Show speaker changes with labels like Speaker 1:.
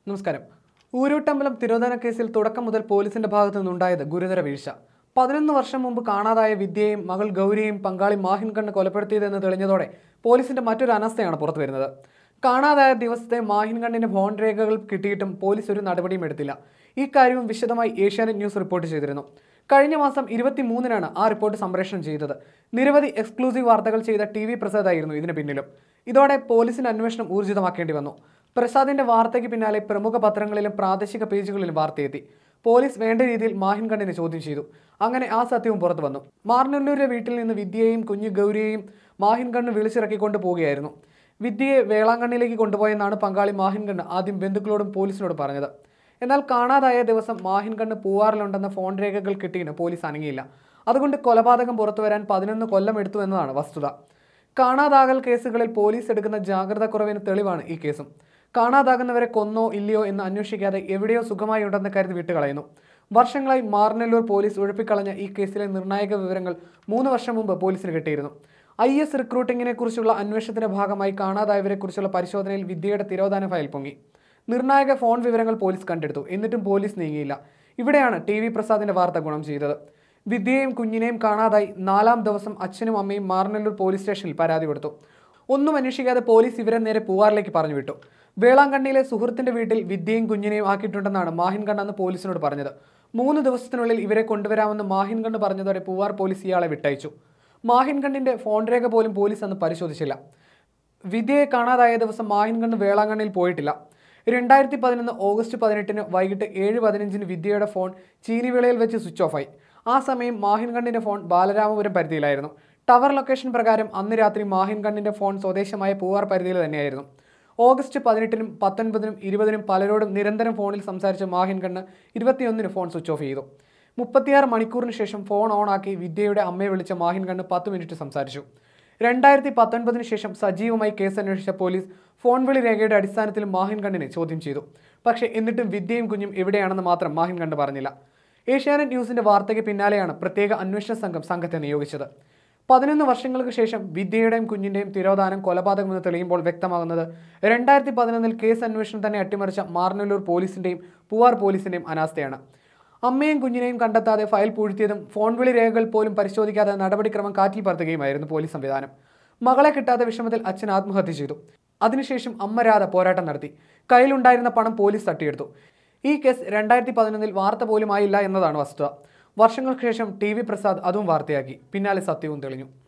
Speaker 1: നമസ്കാരം ഊരൂട്ടമ്പലം തിരോധന കേസിൽ തുടക്കം മുതൽ പോലീസിന്റെ ഭാഗത്തു നിന്നുണ്ടായത് ഗുരുതര വീഴ്ച പതിനൊന്ന് വർഷം മുമ്പ് കാണാതായ വിദ്യയെയും മകൾ ഗൗരിയെയും പങ്കാളി മാഹിൻ കണ്ണ് കൊലപ്പെടുത്തിയതെന്ന് തെളിഞ്ഞതോടെ പോലീസിന്റെ മറ്റൊരു അനസ്ഥയാണ് പുറത്തു വരുന്നത് കാണാതായ ദിവസത്തെ മാഹിൻ കണ്ണിന്റെ ഫോൺ രേഖകൾ കിട്ടിയിട്ടും പോലീസ് ഒരു നടപടിയും എടുത്തില്ല ഈ കാര്യവും വിശദമായി ഏഷ്യാനെറ്റ് ന്യൂസ് റിപ്പോർട്ട് ചെയ്തിരുന്നു കഴിഞ്ഞ മാസം ഇരുപത്തിമൂന്നിനാണ് ആ റിപ്പോർട്ട് സംപ്രേഷണം ചെയ്തത് നിരവധി എക്സ്ക്ലൂസീവ് വാർത്തകൾ ചെയ്ത ടി വി പ്രസാദായിരുന്നു ഇതിന് പിന്നിലും ഇതോടെ പോലീസിന്റെ അന്വേഷണം ഊർജിതമാക്കേണ്ടി വന്നു പ്രസാദിന്റെ വാർത്തയ്ക്ക് പിന്നാലെ പ്രമുഖ പത്രങ്ങളിലും പ്രാദേശിക പേജുകളിലും വാർത്തയെത്തി പോലീസ് വേണ്ട രീതിയിൽ മാഹിൻ കണ്ണിനെ ചോദ്യം ചെയ്തു അങ്ങനെ ആ സത്യവും പുറത്തു വന്നു മാർനല്ലൂരിലെ വീട്ടിൽ നിന്ന് വിദ്യയെയും കുഞ്ഞു ഗൗരിയെയും മാഹിൻ കണ്ണ് വിളിച്ചിറക്കിക്കൊണ്ട് പോവുകയായിരുന്നു വിദ്യയെ വേളാങ്കണ്ണിലേക്ക് കൊണ്ടുപോയെന്നാണ് പങ്കാളി മാഹിൻ കണ്ണ് ആദ്യം ബന്ധുക്കളോടും പോലീസിനോടും പറഞ്ഞത് എന്നാൽ കാണാതായ ദിവസം മാഹിൻ കണ്ണ് പൂവാറിലുണ്ടെന്ന ഫോൺ രേഖകൾ കിട്ടിയിട്ട് പോലീസ് അനങ്ങിയില്ല അതുകൊണ്ട് കൊലപാതകം പുറത്തു വരാൻ പതിനൊന്ന് കൊല്ലം എടുത്തു എന്നതാണ് വസ്തുത കാണാതാകൽ കേസുകളിൽ പോലീസ് എടുക്കുന്ന ജാഗ്രത കുറവിന് തെളിവാണ് ഈ കേസും കാണാതാകുന്നവരെ കൊന്നോ ഇല്ലയോ എന്ന് അന്വേഷിക്കാതെ എവിടെയോ സുഖമായി ഉണ്ടെന്ന് കരുതി വിട്ടുകളയുന്നു വർഷങ്ങളായി മാർനല്ലൂർ പോലീസ് ഒഴിപ്പിക്കളഞ്ഞ ഈ കേസിലെ നിർണായക വിവരങ്ങൾ മൂന്ന് വർഷം മുമ്പ് പോലീസിന് കിട്ടിയിരുന്നു ഐ എസ് റിക്രൂട്ടിങ്ങിനെ കുറിച്ചുള്ള അന്വേഷണത്തിന്റെ ഭാഗമായി കാണാതായവരെ കുറിച്ചുള്ള പരിശോധനയിൽ വിദ്യയുടെ തിരോധാന ഫയൽ പൊങ്ങി നിർണായക ഫോൺ വിവരങ്ങൾ പോലീസ് കണ്ടെടുത്തു എന്നിട്ടും പോലീസ് നീങ്ങിയില്ല ഇവിടെയാണ് ടി വി പ്രസാദിന്റെ വാർത്ത ഗുണം ചെയ്തത് വിദ്യയെയും കുഞ്ഞിനെയും കാണാതായി നാലാം ദിവസം അച്ഛനും അമ്മയും മാർനല്ലൂർ പോലീസ് സ്റ്റേഷനിൽ പരാതി കൊടുത്തു ഒന്നും അന്വേഷിക്കാതെ പോലീസ് ഇവരെ നേരെ പൂവാറിലേക്ക് പറഞ്ഞു വിട്ടു വേളാങ്കണ്ണിയിലെ സുഹൃത്തിന്റെ വീട്ടിൽ വിദ്യയും കുഞ്ഞിനെയും ആക്കിയിട്ടുണ്ടെന്നാണ് മാഹിൻ കണ്ണെന്ന് പോലീസിനോട് പറഞ്ഞത് മൂന്ന് ദിവസത്തിനുള്ളിൽ ഇവരെ കൊണ്ടുവരാമെന്ന് മാഹിൻ കണ്ണ് പറഞ്ഞതോടെ പൂവാർ പോലീസ് ഇയാളെ വിട്ടയച്ചു മാഹിൻ കണ്ണിന്റെ ഫോൺ രേഖ പോലും പോലീസ് അന്ന് പരിശോധിച്ചില്ല വിദ്യയെ കാണാതായ ദിവസം മാഹിൻ കണ്ണ് വേളാങ്കണ്ണിയിൽ പോയിട്ടില്ല രണ്ടായിരത്തി പതിനൊന്ന് ഓഗസ്റ്റ് പതിനെട്ടിന് വൈകിട്ട് ഏഴ് പതിനഞ്ചിന് വിദ്യയുടെ ഫോൺ ചീനിവിളയിൽ വെച്ച് സ്വിച്ച് ഓഫായി ആ സമയം മാഹിൻ കണ്ണിന്റെ ഫോൺ ബാലരാമപുരം പരിധിയിലായിരുന്നു ടവർ ലൊക്കേഷൻ പ്രകാരം അന്ന് രാത്രി മാഹിൻ കണ്ണിന്റെ ഫോൺ സ്വദേശമായ പൂവാർ പരിധിയിൽ തന്നെയായിരുന്നു ഓഗസ്റ്റ് പതിനെട്ടിനും പത്തൊൻപതിനും ഇരുപതിനും പലരോടും നിരന്തരം ഫോണിൽ സംസാരിച്ച മാഹിൻ കണ്ണ് ഇരുപത്തിയൊന്നിന് ഫോൺ സ്വിച്ച് ഓഫ് ചെയ്തു മുപ്പത്തിയാറ് മണിക്കൂറിന് ശേഷം ഫോൺ ഓൺ ആക്കി വിദ്യയുടെ അമ്മയെ വിളിച്ച മാഹിൻ കണ്ണ് പത്ത് മിനിറ്റ് സംസാരിച്ചു രണ്ടായിരത്തി പത്തൊൻപതിന് ശേഷം സജീവമായി കേസ് അന്വേഷിച്ച പോലീസ് ഫോൺ വിളി രേഖയുടെ അടിസ്ഥാനത്തിൽ മാഹിൻ കണ്ണിനെ ചോദ്യം ചെയ്തു പക്ഷേ എന്നിട്ടും വിദ്യയും കുഞ്ഞും എവിടെയാണെന്ന് മാത്രം മാഹിൻ കണ്ണ് പറഞ്ഞില്ല ഏഷ്യാനെറ്റ് ന്യൂസിന്റെ വാർത്തയ്ക്ക് പിന്നാലെയാണ് പ്രത്യേക അന്വേഷണ സംഘം സംഘത്തെ നിയോഗിച്ചത് പതിനൊന്ന് വർഷങ്ങൾക്ക് ശേഷം വിദ്യയുടെയും കുഞ്ഞിന്റെയും തിരോധാനം കൊലപാതകമെന്ന് തെളിയുമ്പോൾ വ്യക്തമാകുന്നത് രണ്ടായിരത്തി പതിനൊന്നിൽ കേസ് അന്വേഷണം തന്നെ അട്ടിമറിച്ച മാർനല്ലൂർ പോലീസിന്റെയും പൂവാർ പോലീസിന്റെയും അനാസ്ഥയാണ് അമ്മയും കുഞ്ഞിനെയും കണ്ടെത്താതെ ഫയൽ പൂഴ്ത്തിയതും ഫോൺ വിളി രേഖകൾ പോലും പരിശോധിക്കാതെ നടപടിക്രമം കാറ്റിൽ പറത്തുകയുമായിരുന്നു പോലീസ് സംവിധാനം മകളെ കിട്ടാത്ത വിഷമത്തിൽ അച്ഛൻ ആത്മഹത്യ ചെയ്തു അതിനുശേഷം അമ്മ രാധ പോരാട്ടം നടത്തി കയ്യിലുണ്ടായിരുന്ന പണം പോലീസ് തട്ടിയെടുത്തു ഈ കേസ് രണ്ടായിരത്തി പതിനൊന്നിൽ വാർത്ത പോലും ആയില്ല എന്നതാണ് വസ്തുത വർഷങ്ങൾക്ക് ശേഷം ടി വി പ്രസാദ് അതും വാർത്തയാക്കി പിന്നാലെ സത്യവും തെളിഞ്ഞു